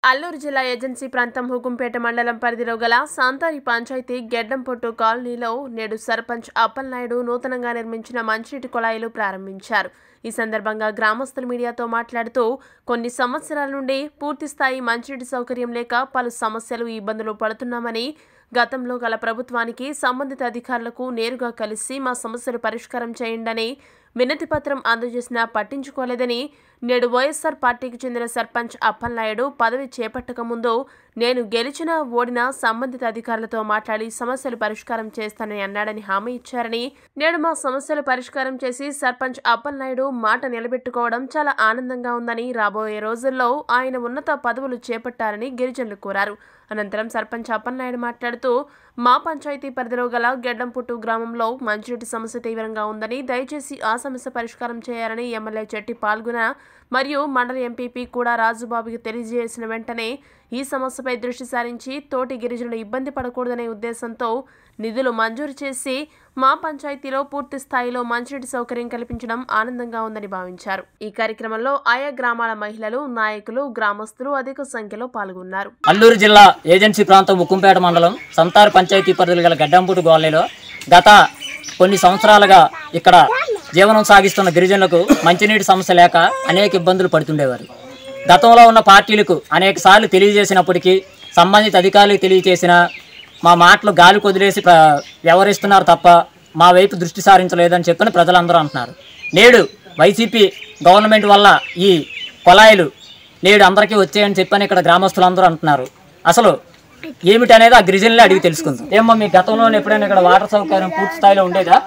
అల్లూరు జిల్లా ఏజెన్సీ ప్రాంతం హుకుంపేట మండలం పరిధిలో గల సాంతారి పంచాయతీ గెడ్డంపొట్టు కాలనీలో నేడు సర్పంచ్ అప్పలనాయుడు నూతనంగా నిర్మించిన మంచినీటి కుళాయిలు ప్రారంభించారు ఈ సందర్భంగా గ్రామస్తులు మీడియాతో మాట్లాడుతూ కొన్ని సంవత్సరాల నుండి పూర్తిస్థాయి మంచినీటి సౌకర్యం లేక పలు సమస్యలు ఇబ్బందులు పడుతున్నామని గతంలో గల ప్రభుత్వానికి సంబంధిత అధికారులకు నేరుగా కలిసి మా సమస్యలు పరిష్కారం చేయండని వినతి పత్రం అందజేసినా పట్టించుకోలేదని నేడు వైఎస్ఆర్ పార్టీకి చెందిన సర్పంచ్ అప్పలనాయుడు పదవి చేపట్టక ముందు నేను గెలిచినా ఓడినా సంబంధిత అధికారులతో మాట్లాడి సమస్యలు పరిష్కారం చేస్తానని అన్నాడని హామీ ఇచ్చారని నేడు మా సమస్యలు పరిష్కారం చేసి సర్పంచ్ అప్పలనాయుడు మాట నిలబెట్టుకోవడం చాలా ఆనందంగా ఉందని రాబోయే రోజుల్లో ఆయన ఉన్నత పదవులు చేపట్టారని గిరిజనులు కోరారు అనంతరం సర్పంచ్ అప్పలనాయుడు మాట్లాడుతూ మా పంచాయతీ పరిధిలో గల గెడ్డంపుట్టు గ్రామంలో మంచినీటి సమస్య తీవ్రంగా ఉందని దయచేసి ఆ సమస్య పరిష్కారం చేయాలని ఎమ్మెల్యే చెట్టి పాల్గొన మరియు మండలి ఎంపీపీ కూడా రాజుబాబుకి తెలియజేసిన వెంటనే ఈ సమస్యపై దృష్టి సారించి తోటి గిరిజనులు ఇబ్బంది పడకూడదనే ఉద్దేశంతో నిధులు మంజూరు చేసి మా పంచాయతీలో పూర్తి స్థాయిలో మంచినీటి సౌకర్యం కల్పించడం ఆనందంగా ఉందని భావించారు ఈ కార్యక్రమంలో ఆయా గ్రామాల మహిళలు నాయకులు గ్రామస్తులు అధిక సంఖ్యలో పాల్గొన్నారు అల్లూరు జిల్లా ఏజెన్సీ ప్రాంతం ఉక్కుంపేట మండలం సంతారు పంచాయతీ పరిధిలో గల గడ్డంపూటి కాలనీలో గత కొన్ని సంవత్సరాలుగా ఇక్కడ జీవనం సాగిస్తున్న గిరిజనులకు మంచినీటి సమస్య లేక అనేక ఇబ్బందులు పడుతుండేవారు గతంలో ఉన్న పార్టీలకు అనేక సార్లు తెలియజేసినప్పటికీ సంబంధిత అధికారులకు తెలియజేసిన మా మాటలు గాలి కొదిలేసి ప్ర- వ్యవహరిస్తున్నారు తప్ప మా వైపు దృష్టి సారించలేదని చెప్పని ప్రజలందరూ అంటున్నారు నేడు వైసీపీ గవర్నమెంట్ వల్ల ఈ కొలాయిలు నేడు అందరికీ వచ్చాయని చెప్పని ఇక్కడ గ్రామస్తులందరూ అంటున్నారు అసలు ఏమిటి అనేది ఆ గిరిజనులే అడిగి తెలుసుకుందాం ఏమో మీ గతంలో ఎప్పుడైనా ఇక్కడ వాటర్ సౌకర్యం పూర్తి స్థాయిలో ఉండేదా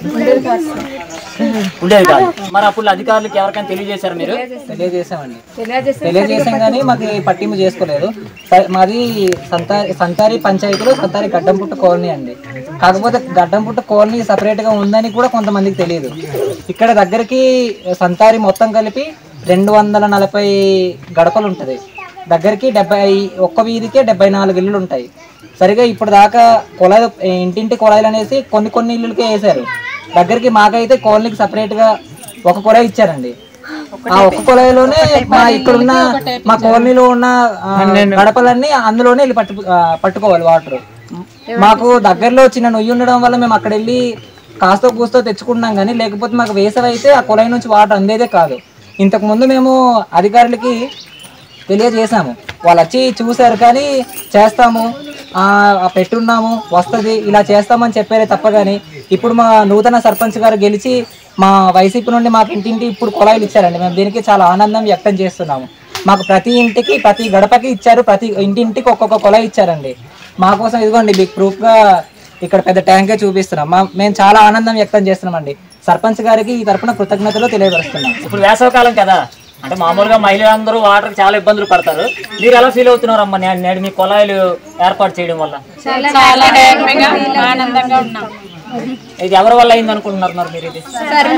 ఉండేది కాదు మరి అప్పుడు అధికారులకు ఎవరికైనా తెలియజేశారు మీరు తెలియజేసామండి తెలియజేసాం కానీ మాకు పట్టింపు చేసుకోలేదు స- మాది సంతారి సంతారి పంచాయతీలో సంతారి గడ్డంపుట్ట కాలనీ అండి కాకపోతే గడ్డంపుట్ట కాలనీ సపరేట్ గా ఉందని కూడా కొంతమందికి తెలియదు ఇక్కడ దగ్గరికి సంతారి మొత్తం కలిపి రెండు వందల నలభై గడపలు ఉంటుంది దగ్గరికి డెబ్బై ఒక్క వీధికే డెబ్బై నాలుగు ఇల్లులు ఉంటాయి సరిగా ఇప్పుడు దాకా కుళాయి ఇంటింటి కుళాయిలు అనేసి కొన్ని కొన్ని ఇల్లులకే వేశారు దగ్గరికి మాకైతే కాలనీకి సపరేట్ గా ఒక కుళాయి ఇచ్చారండి ఆ ఒక్క కుళాయిలోనే మా ఇక్కడున్న మా కాలనీలో ఉన్న ఆ, గడపలన్నీ అందులోనే వెళ్ళి పట్టు ఆ, పట్టుకోవాలి వాటర్ మాకు దగ్గరలో చిన్న నొయ్యి ఉండడం వల్ల మేము అక్కడ వెళ్ళి కాస్తో కూస్తో తెచ్చుకుంటున్నాం కానీ లేకపోతే మాకు వేసవి అయితే ఆ కుళాయి నుంచి వాటర్ అందేదే కాదు ఇంతకు ముందు మేము అధికారులకి తెలియజేశాము వాళ్ళు వచ్చి చూశారు కానీ చేస్తాము ఆ, ఆ పెట్టున్నాము వస్తుంది ఇలా చేస్తామని చెప్పారే తప్ప కానీ ఇప్పుడు మా నూతన సర్పంచ్ గారు గెలిచి మా వైసీపీ నుండి మాకు ఇంటింటి ఇప్పుడు కుళాయిలు ఇచ్చారండి మేము దీనికి చాలా ఆనందం వ్యక్తం చేస్తున్నాము మాకు ప్రతి ఇంటికి ప్రతి గడపకి ఇచ్చారు ప్రతి ఇంటింటికి ఒక్కొక్క కుళాయి ఇచ్చారండి మా కోసం ఇదిగోండి మీకు ప్రూఫ్గా ఇక్కడ పెద్ద ట్యాంకే చూపిస్తున్నాం మా మేము చాలా ఆనందం వ్యక్తం చేస్తున్నామండి సర్పంచ్ గారికి ఈ తరపున కృతజ్ఞతలు తెలియపరుస్తున్నాం ఇప్పుడు వేసవకాలం కదా అంటే మామూలుగా మహిళలందరూ వాటర్ చాలా ఇబ్బందులు పడతారు మీరు ఎలా ఫీల్ అవుతున్నారు అమ్మ నే- నేడు మీ కుళాయిలు ఏర్పాటు చేయడం వల్ల చాలా హ్యాపీగా ఆనందంగా ఉన్నాం ఇది ఎవరి వల్ల అయింది అనుకుంటున్నారు మరి మీరు ఇది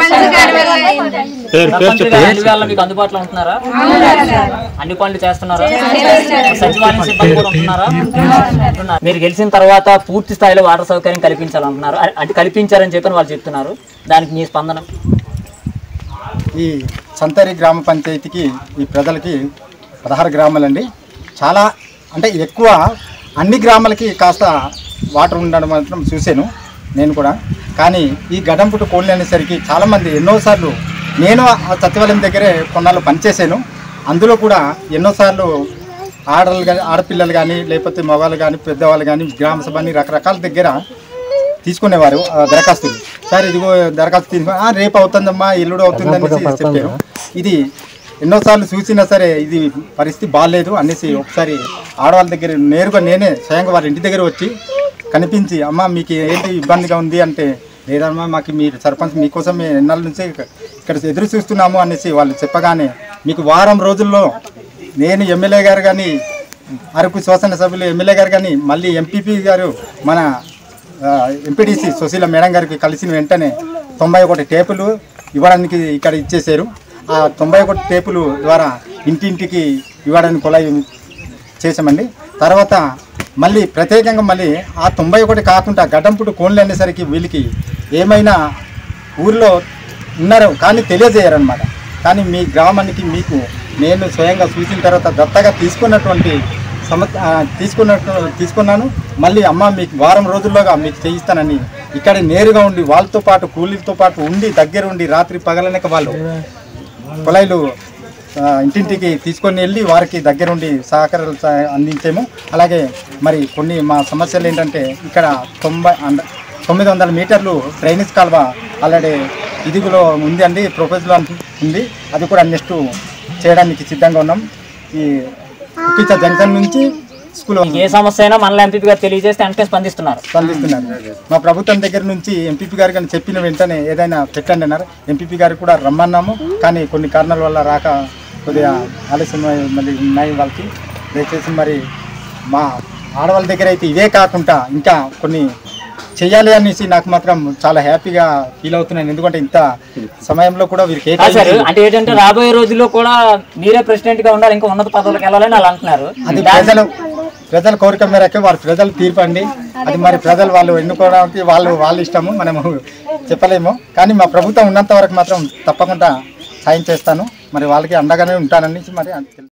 సర్పంచ్ గారు అన్ని వేళ మీకు అందుబాటులో ఉంటున్నారా అన్ని పనులు చేస్తున్నారా సచివాలయం సిబ్బంది కూడా ఉంటున్నారా ఉంటున్నారు. మీరు గెలిచిన తర్వాత పూర్తి స్థాయిలో వాటర్ సౌకర్యం కల్పించాలంటున్నారు అ- అంటే కల్పించారని చెప్పని వాళ్ళు చెప్తున్నారు దానికి మీ స్పందన ఈ సంతరి గ్రామ పంచాయతీకి ఈ ప్రజలకి పదహారు గ్రామాలండి చాలా అంటే ఎక్కువ అన్ని గ్రామాలకి కాస్త వాటర్ ఉండడం మాత్రం చూశాను నేను కూడా కానీ ఈ గడంపుట్టు కోళ్ళు అనేసరికి చాలామంది ఎన్నోసార్లు నేను ఆ సచివాలయం దగ్గరే కొన్నాళ్ళు పనిచేశాను అందులో కూడా ఎన్నోసార్లు ఆడలు కానీ ఆడపిల్లలు కానీ లేకపోతే మగవాళ్ళు కానీ పెద్దవాళ్ళు కానీ గ్రామ సభ అని రకరకాల దగ్గర తీసుకునేవారు ఆ దరఖాస్తులు సార్ ఇదిగో దరఖాస్తు తీసుకుని "ఆ, రేపు అవుతుందమ్మా ఎల్లుడు అవుతుంది అనేసి చెప్పారు ఇది ఎన్నోసార్లు చూసినా సరే ఇది పరిస్థితి బాగాలేదు అనేసి ఒకసారి ఆడవాళ్ళ దగ్గర నేరుగా నేనే స్వయంగా వారి ఇంటి దగ్గర వచ్చి కనిపించి అమ్మ మీకు ఏంటి ఇబ్బందిగా ఉంది అంటే లేదమ్మా మాకు మీరు సర్పంచ్ మీకోసం మేము ఎన్నాళ్ళ నుంచి ఇక్కడ ఎదురు చూస్తున్నాము అనేసి వాళ్ళు చెప్పగానే మీకు వారం రోజుల్లో నేను ఎమ్మెల్యే గారు కానీ అరకు శాసనసభ్యులు ఎమ్మెల్యే గారు కానీ మళ్ళీ ఎంపీపీ గారు మన ఎంపీడీసీ సుశీల మేడం గారికి కలిసిన వెంటనే తొంభై ఒకటి టేపులు ఇవ్వడానికి ఇక్కడ ఇచ్చేశారు ఆ తొంభై ఒకటి టేపులు ద్వారా ఇంటింటికి ఇవ్వడానికి కుళాయి చేసామండి తర్వాత మళ్ళీ ప్రత్యేకంగా మళ్ళీ ఆ తొంభై ఒకటి కాకుండా గడ్డంపుడు కోన్లు అనేసరికి వీళ్ళకి ఏమైనా ఊర్లో ఉన్నారు కానీ తెలియజేయరనమాట కానీ మీ గ్రామానికి మీకు నేను స్వయంగా చూసిన తర్వాత దత్తగా తీసుకున్నటువంటి సమ ఆ, తీసుకున్నట్టు తీసుకున్నాను మళ్ళీ అమ్మ మీకు వారం రోజుల్లోగా మీకు చేయిస్తానని ఇక్కడ నేరుగా ఉండి వాళ్ళతో పాటు కూలీలతో పాటు ఉండి దగ్గర ఉండి రాత్రి పగలనక వాళ్ళు కుళాయిలు ఆ, ఇంటింటికి తీసుకొని వెళ్ళి వారికి దగ్గరుండి సహకారాలు స- అందించాము అలాగే మరి కొన్ని మా సమస్యలు ఏంటంటే ఇక్కడ తొంభై అంద- తొమ్మిది వందల మీటర్లు డ్రైనేజ్ కాలువ ఆల్రెడీ ఇదిగులో ఉంది అండి ప్రొపోజల్ ఉంది అది కూడా నెక్స్ట్ చేయడానికి సిద్ధంగా ఉన్నాం ఈ ఉప్పిచ జంక్షన్ నుంచి స్కూల్ ఏ సమస్య అయినా మనలో ఎంపీ గారు తెలియజేస్తే వెంటనే స్పందిస్తున్నారు స్పందిస్తున్నారు మా ప్రభుత్వం దగ్గర నుంచి ఎంపీపీ గారు కానీ చెప్పిన వెంటనే ఏదైనా పెట్టండి అన్నారు ఎంపీపీ గారు కూడా రమ్మన్నాము కానీ కొన్ని కారణాల వల్ల రాక కొద్దిగా ఆలస్యం అయి- మళ్ళీ ఉన్నాయి వాళ్ళకి దయచేసి మరి మా ఆడవాళ్ళ దగ్గర అయితే ఇవే కాకుండా ఇంకా కొన్ని చెయ్యాలి అనేసి నాకు మాత్రం చాలా హ్యాపీగా ఫీల్ అవుతున్నాను ఎందుకంటే ఇంత సమయంలో కూడా వీరికి కాదు సార్ కేటాయించి అంటే ఏంటంటే రాబోయే రోజుల్లో కూడా మీరే ప్రెసిడెంట్ గా ఉండాలి ఇంకా ఉన్నత పదవులకు వెళ్ళాలని వాళ్ళు అంటున్నారు అది ప్రజలు ప్రజల కోరిక మేరకు వారి ప్రజలు తీర్పండి అది మరి ప్రజలు వాళ్ళు ఎన్నుకోవడానికి వాళ్ళు వాళ్ళ ఇష్టము మనము చెప్పలేము కానీ మా ప్రభుత్వం ఉన్నంత వరకు మాత్రం తప్పకుండా సాయం చేస్తాను మరి వాళ్ళకి అండగానే ఉంటానని మరి